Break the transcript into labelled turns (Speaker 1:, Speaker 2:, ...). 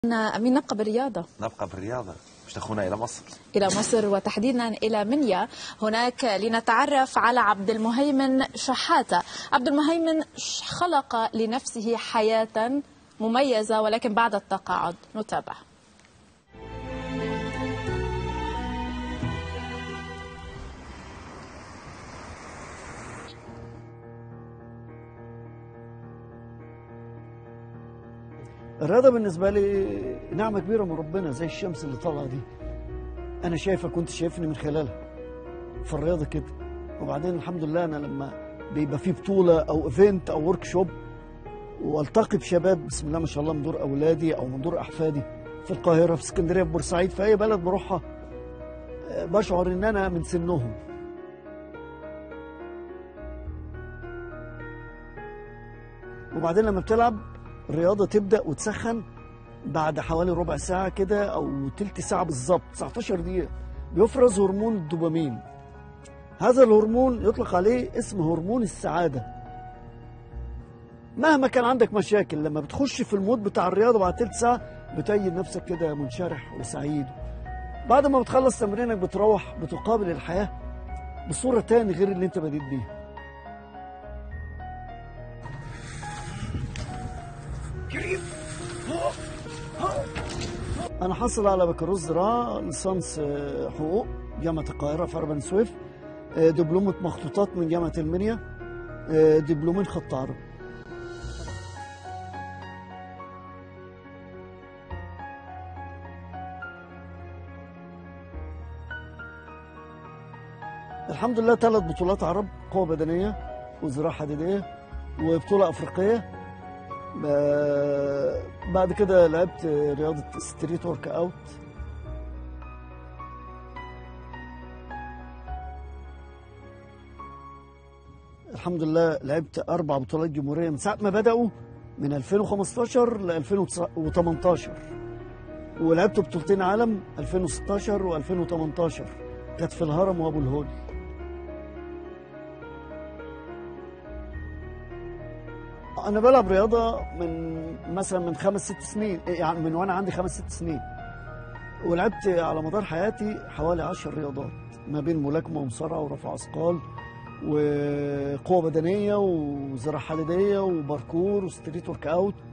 Speaker 1: أمين نبقى بالرياضة
Speaker 2: نبقى بالرياضة مش تخونا إلى مصر
Speaker 1: إلى مصر وتحديدا إلى منيا هناك لنتعرف على عبد المهيمن شحاتة عبد المهيمن خلق لنفسه حياة مميزة ولكن بعد التقاعد نتابع
Speaker 3: الرياضة بالنسبة لي نعمة كبيرة من ربنا زي الشمس اللي طالعة دي أنا شايفك وأنت شايفني من خلالها في الرياضة كده وبعدين الحمد لله أنا لما بيبقى في بطولة أو إيفنت أو ورك شوب والتقي بشباب بسم الله ما شاء الله من دور أولادي أو من دور أحفادي في القاهرة في اسكندرية في بورسعيد في أي بلد بروحها آه، بشعر إن أنا من سنهم وبعدين لما بتلعب الرياضة تبدأ وتسخن بعد حوالي ربع ساعة كده أو تلت ساعة بالظبط 19 دقيقة بيفرز هرمون الدوبامين هذا الهرمون يطلق عليه اسم هرمون السعادة مهما كان عندك مشاكل لما بتخش في المود بتاع الرياضة بعد تلت ساعة بتجد نفسك كده منشرح وسعيد بعد ما بتخلص تمرينك بتروح بتقابل الحياة بصورة تاني غير اللي انت بديت بيها أنا حاصل على بكالوريوس زراعة ليسانس آه، حقوق جامعة القاهرة في أربن سويف آه، دبلومة مخطوطات من جامعة المنيا آه، دبلومين خط عربي الحمد لله ثلاث بطولات عرب قوة بدنية وزراعة حديدية وبطولة أفريقية ب- بعد كده لعبت رياضة ستريت ورك أوت الحمد لله لعبت أربع بطولات جمهورية من ساعة ما بدأوا من 2015 ل 2018 ولعبت بطولتين عالم 2016 و2018 كانت في الهرم وأبو الهول انا بلعب رياضه من مثلا من خمس ست سنين يعني من وانا عندي خمس ست سنين ولعبت على مدار حياتي حوالي عشر رياضات ما بين ملاكمه ومصارعه ورفع اثقال وقوه بدنيه وزراعه حديديه وباركور وستريت ورك اوت